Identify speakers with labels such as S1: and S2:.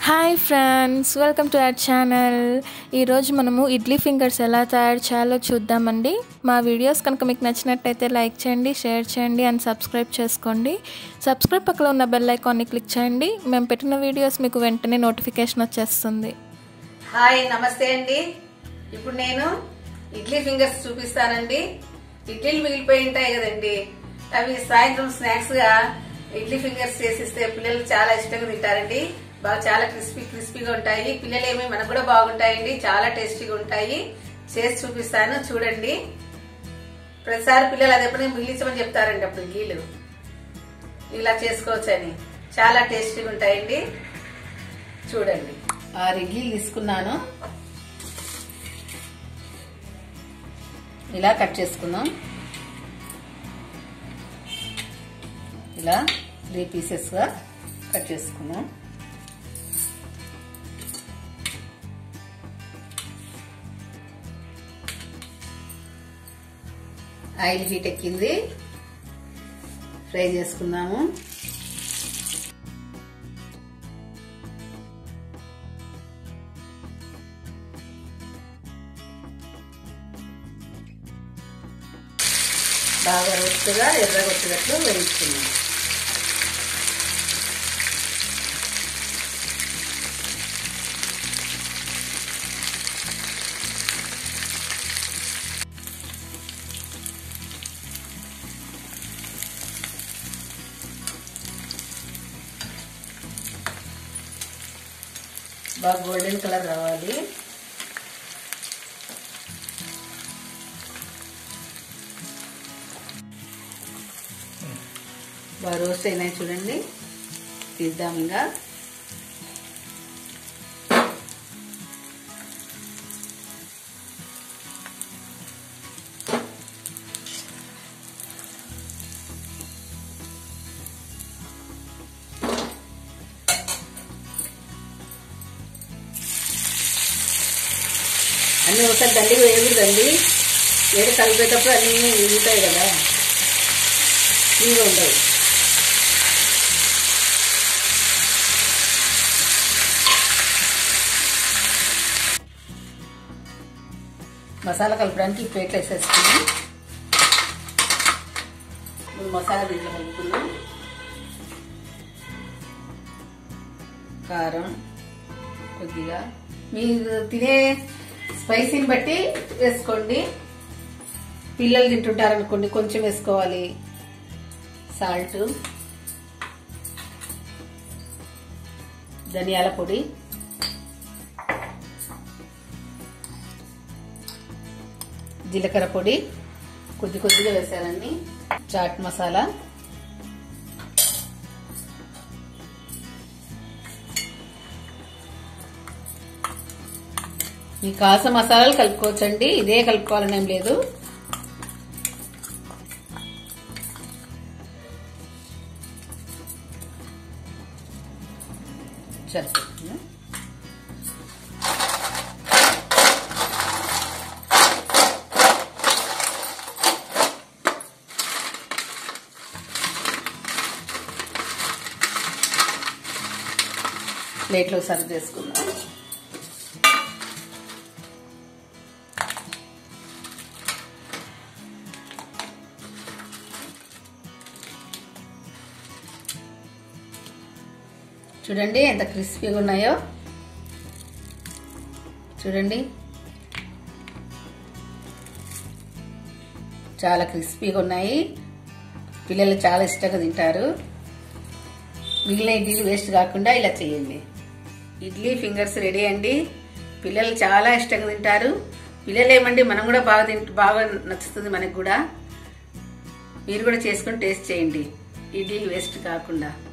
S1: hi friends welcome to our channel ఈరోజు మనము idli fingers ఎలా తయారు చేయాలో చూద్దామండి మా వీడియోస్ కనుక మీకు నచ్చినట్టయితే లైక్ చేయండి షేర్ చేయండి అండ్ సబ్స్క్రైబ్ చేసుకోండి సబ్స్క్రైబ్ పక్కన ఉన్న బెల్ ఐకాన్ని క్లిక్ చేయండి మేము పెట్టిన వీడియోస్ మీకు వెంటనే నోటిఫికేషన్ వచ్చేస్తుంది
S2: హాయ్ నమస్తే అండి ఇప్పుడు నేను ఇడ్లీ ఫింగర్స్ చూపిస్తానండి ఇడ్లీలు మిగిలిపోయి ఉంటాయి కదండి అవి సాయంత్రం స్నాక్స్ గా ఇడ్లీ ఫింగర్స్ చేసిస్తే పిల్లలు చాలా ఇష్టంగా తింటారండి బాగా చాలా క్రిస్పీ క్రిస్పీగా ఉంటాయి పిల్లలు ఏమి మనకు కూడా బాగుంటాయండి చాలా టేస్టీగా ఉంటాయి చేసి చూపిస్తాను చూడండి ప్రతిసారి పిల్లలు అది ఎప్పుడైనా మిగిలించమని చెప్తారండి అప్పుడు గీలు ఇలా చేసుకోవచ్చని చాలా టేస్టీగా ఉంటాయండి చూడండి ఆరు ఇడ్లీలు తీసుకున్నాను ఇలా కట్ చేసుకుందాం ఇలా త్రీ పీసెస్గా కట్ చేసుకుందాం ఆయిల్ హీట్ ఎక్కింది ఫ్రై చేసుకుందాము బాగా రొట్టుగా ఎర్రగొట్టినట్లు వేయించుకున్నాం బాగా గోల్డెన్ కలర్ రావాలి బాగా రోస్ట్ అయినాయి చూడండి తీద్దాం ఇంకా అన్నీ ఒకసారి దండిగా వేయకూడదండి వేడి కలిపేటప్పుడు అన్నీ విరుగుతాయి కదా ఇవి ఉండవు మసాలా కలపడానికి ఈ ప్లేట్లు వేసేసుకున్నాం ఇప్పుడు మసాలా దీంట్లో కలుపుకుందాం కారం కొద్దిగా మీరు తినే స్పైసీని బట్టి వేసుకోండి పిల్లలు తింటుంటారు అనుకోండి కొంచెం వేసుకోవాలి సాల్ట్ ధనియాల పొడి జీలకర్ర పొడి కొద్ది కొద్దిగా వేసానండి చాట్ మసాలా మీ కాస మసాలాలు కలుపుకోవచ్చండి ఇదే కలుపుకోవాలని ఏం లేదు సరిపోతుంది ప్లేట్లో సర్వ్ చేసుకుందాం చూడండి ఎంత క్రిస్పీగా ఉన్నాయో చూడండి చాలా క్రిస్పీగా ఉన్నాయి పిల్లలు చాలా ఇష్టంగా తింటారు మిగిలిన ఇడ్లీ వేస్ట్ కాకుండా ఇలా చేయండి ఇడ్లీ ఫింగర్స్ రెడీ అండి పిల్లలు చాలా ఇష్టంగా తింటారు పిల్లలు ఏమండి మనం కూడా బాగా తింట బాగా నచ్చుతుంది మనకు కూడా మీరు కూడా చేసుకొని టేస్ట్ చేయండి ఇడ్లీ వేస్ట్ కాకుండా